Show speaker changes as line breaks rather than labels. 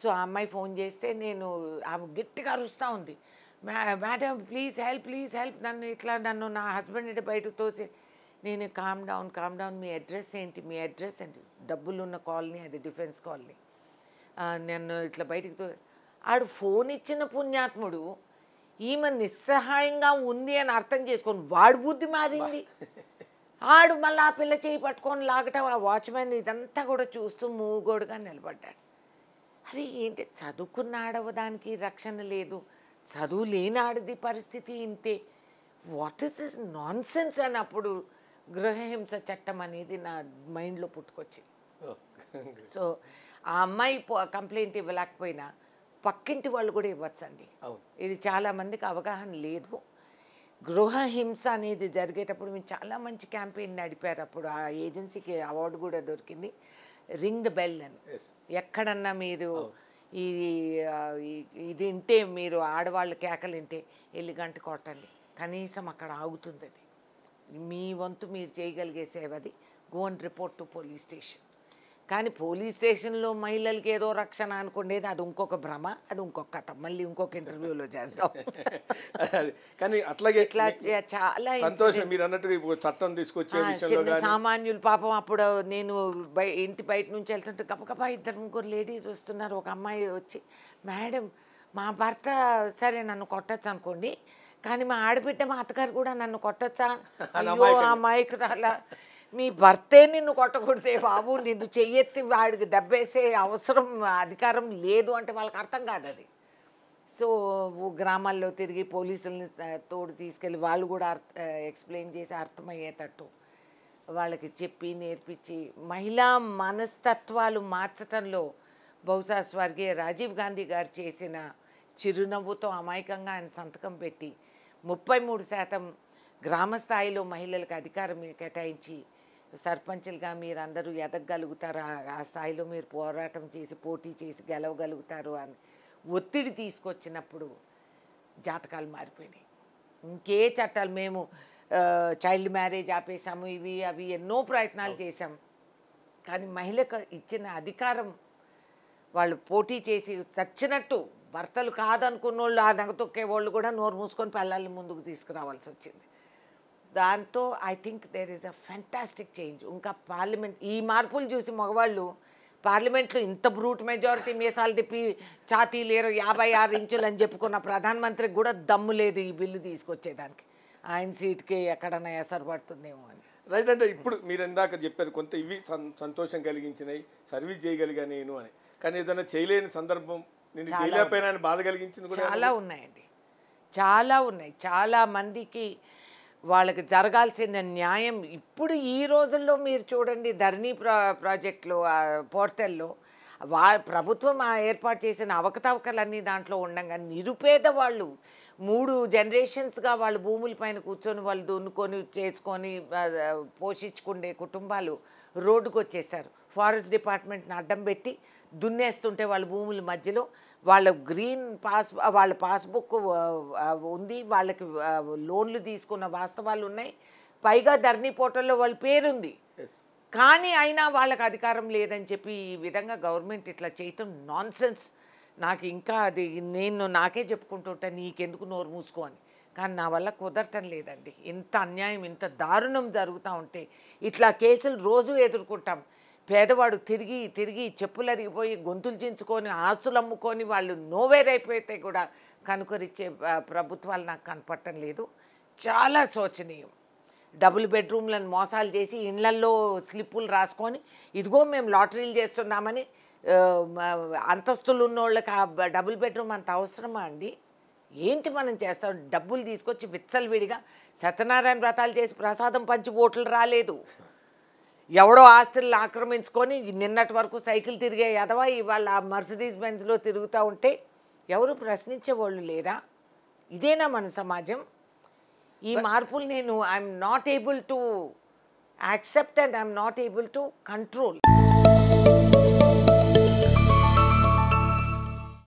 So ఆ అమ్మాయి phone చేస్తే నేను ఆమె గట్టిగా అరుస్తూ ఉంది "మ్యా- madam please help please help నన్ను ఇట్లా నన్ను నా హస్బెండ్ ఇటు బయటకు తోసి నేను కామ్ డౌన్ కామ్ డౌన్ మీ అడ్రస్ ఏంటి మీ అడ్రస్ ఏంటి డబ్బులు ఉన్న కాలనీ అది డిఫెన్స్ కాలనీ ఆ, నన్ను ఇట్లా బయటికి తో ఆడు ఫోన్ ఇచ్చిన పుణ్యాత్ముడు ఈమె నిస్సహాయంగా ఉంది అని అర్థం చేసుకొని వాడు బుద్ధి మారింది ఆడు మళ్ళీ ఆ పిల్ల చేయి పట్టుకొని లాగటం ఆ వాచ్మెన్ ఇదంతా కూడా చూస్తూ మూగోడుగా నిలబడ్డాడు అరే ఏంటి చదువుకున్న ఆడవదానికి రక్షణ లేదు చదువు లేని ఆడది పరిస్థితి ఇంతే what is this nonsense అని అప్పుడు గృహహింస చట్టం అనేది నా మైండ్లో పుట్టుకొచ్చింది సో ఆ అమ్మాయి కంప్లైంట్ ఇవ్వలేకపోయినా పక్కింటి వాళ్ళు కూడా ఇవ్వచ్చండి
అవును.
ఇది చాలా మందికి అవగాహన లేదు గృహ హింస అనేది జరిగేటప్పుడు మేము చాలా మంచి క్యాంపెయిన్ నడిపారు అప్పుడు ఆ ఏజెన్సీకి అవార్డు కూడా దొరికింది రింగ్ ద బెల్ అని
Yes.
ఎక్కడన్నా మీరు ఈ ఆ, ఈ- ఇది వింటే మీరు ఆడవాళ్ళు కేకలు వింటే వెళ్ళి గంట కొట్టండి కనీసం అక్కడ ఆగుతుంది అది మీ వంతు మీరు చేయగలిగే సేవ అది go and report to police station కానీ పోలీస్ స్టేషన్లో మహిళలకి ఏదో రక్షణ అనుకునేది అది ఇంకొక భ్రమ అది ఇంకొక కథ మళ్ళీ ఇంకొక ఇంటర్వ్యూలో చేస్తాం
అది. కానీ అట్లాగే
ఇట్లా చే- చాలా
సంతోషం మీరు అన్నట్టుగా ఇప్పుడు చట్టం తీసుకొచ్చే
ఆ,
విషయంలో
చిన్న
కానీ
సామాన్యులు పాపం అప్పుడు నేను బయ ఇంటి బయట నుంచి వెళ్తుంటే గబగబా ఇద్దరు ముగ్గురు లేడీస్ వస్తున్నారు ఒక అమ్మాయి వచ్చి మేడం మా భర్త సరే నన్ను కొట్టచ్చు అనుకోండి కానీ మా ఆడబిడ్డ మా అత్తగారు కూడా నన్ను కొట్టచ్చా అయ్యో అమ్మాయికి రాలా మీ భర్తే నిన్ను కొట్టకూడదే బాబు నిన్ను చెయ్యెత్తి వాడికి దెబ్బేసే అవసరం అధికారం లేదు అంటే వాళ్ళకి అర్థం కాదు అది సో ఓ గ్రామాల్లో తిరిగి పోలీసుల్ని ఆ, తోడు తీసుకెళ్ళి వాళ్ళు కూడా అర్థ ఎక్స్ప్లెయిన్ చేసి అర్థమయ్యేటట్టు వాళ్ళకి చెప్పి నేర్పించి మహిళా మనస్తత్వాలు మార్చటంలో బహుశా స్వర్గీయ రాజీవ్ గాంధీ గారు చేసిన చిరునవ్వుతో అమాయకంగా ఆయన సంతకం పెట్టి ముప్పై మూడు శాతం గ్రామ స్థాయిలో మహిళలకు అధికారం కేటాయించి సర్పంచులుగా మీరందరూ ఎదగలుగుతారు ఆ- ఆ స్థాయిలో మీరు పోరాటం చేసి పోటీ చేసి గెలవగలుగుతారు అని ఒత్తిడి తీసుకొచ్చినప్పుడు జాతకాలు మారిపోయినాయి ఇంకే చట్టాలు మేము ఆ, చైల్డ్ మ్యారేజ్ ఆపేసాము ఇవి అవి ఎన్నో ప్రయత్నాలు చేశాం కానీ మహిళకు ఇచ్చిన అధికారం వాళ్ళు పోటీ చేసి చచ్చినట్టు భర్తలు కాదనుకున్న వాళ్ళు ఆ నగతొక్కే వాళ్ళు కూడా నోరు మూసుకొని పిల్లల్ని ముందుకు తీసుకురావాల్సి వచ్చింది దాంతో I think there is a fantastic change ఇంకా పార్లమెంట్ ఈ మార్పులు చూసి మగవాళ్ళు పార్లమెంట్లో ఇంత బ్రూట్ మెజారిటీ మీసాలు తిప్పి ఛాతీ లేరు యాభై ఆరు ఇంచులు అని చెప్పుకున్న ప్రధానమంత్రికి కూడా దమ్ము లేదు ఈ బిల్లు తీసుకొచ్చేదానికి ఆయన సీట్కి ఎక్కడన్నా ఎసరు పడుతుందేమో అని
రైట్ అంటే ఇప్పుడు మీరు ఇందాక చెప్పారు కొంత ఇవి సం- సంతోషం కలిగించినాయి సర్వీస్ చేయగలిగా నేను అని కానీ ఏదైనా చేయలేని సందర్భం నేను చేయలేకపోయినా అని బాధ కలిగించింది కూడా
చాలా ఉన్నాయండి చాలా ఉన్నాయి చాలా మందికి వాళ్ళకి జరగాల్సిన న్యాయం ఇప్పుడు ఈ రోజుల్లో మీరు చూడండి ధరణి ప్రా ప్రాజెక్టులో ఆ పోర్టల్లో వా ప్రభుత్వం ఆ ఏర్పాటు చేసిన అవకతవకలన్నీ దాంట్లో ఉండగా నిరుపేద వాళ్ళు మూడు జనరేషన్స్గా వాళ్ళు భూములపైన కూర్చొని వాళ్ళు దున్నుకొని చేసుకొని ఆ, పోషించుకునే కుటుంబాలు రోడ్డుకు వచ్చేసారు ఫారెస్ట్ డిపార్ట్మెంట్ని అడ్డం పెట్టి దున్నేస్తుంటే వాళ్ళ భూముల మధ్యలో వాళ్ళ గ్రీన్ పాస్ వాళ్ళ పాస్బుక్ ఉంది వాళ్ళకి ఆ, లోన్లు తీసుకున్న వాస్తవాలు ఉన్నాయి పైగా ధరణి పోర్టల్లో వాళ్ళ పేరుంది
ఎస్
కానీ అయినా వాళ్ళకి అధికారం లేదని చెప్పి ఈ విధంగా గవర్నమెంట్ ఇట్లా చేయటం నాన్ సెన్స్ నాకు ఇంకా అది నేను నాకే చెప్పుకుంటుంటా నీకెందుకు నోరు మూసుకో అని కానీ నా వల్ల కుదరటం లేదండి ఇంత అన్యాయం ఇంత దారుణం జరుగుతూ ఉంటే ఇట్లా కేసులు రోజు ఎదుర్కొంటాం పేదవాడు తిరిగి తిరిగి చెప్పులు అరిగిపోయి గొంతులు చించుకొని ఆస్తులు అమ్ముకొని వాళ్ళు నోవేరైపోతే కూడా కనుకరిచ్చే ఆ, ప్రభుత్వాలు నాకు కనపడటం లేదు చాలా శోచనీయం డబుల్ బెడ్రూమ్లను మోసాలు చేసి ఇళ్లల్లో స్లిప్పులు రాసుకొని ఇదిగో మేము లాటరీలు చేస్తున్నామని ఆ, మ- అంతస్తులు ఉన్నోళ్ళకి ఆ బ- డబుల్ బెడ్రూమ్ అంత అవసరమా అండి ఏంటి మనం చేస్తాం డబ్బులు తీసుకొచ్చి విచ్చలవిడిగా సత్యనారాయణ వ్రతాలు చేసి ప్రసాదం పంచి ఓట్లు రాలేదు ఎవడో ఆస్తులను ఆక్రమించుకొని నిన్నటి వరకు సైకిల్ తిరిగే ఎదవా ఇవాళ ఆ మర్సిడీస్ బెంజ్లో తిరుగుతూ ఉంటే ఎవరు ప్రశ్నించే వాళ్ళు లేరా ఇదేనా మన సమాజం ఈ మార్పులు నేను I'm not able to accept and I'm not able to control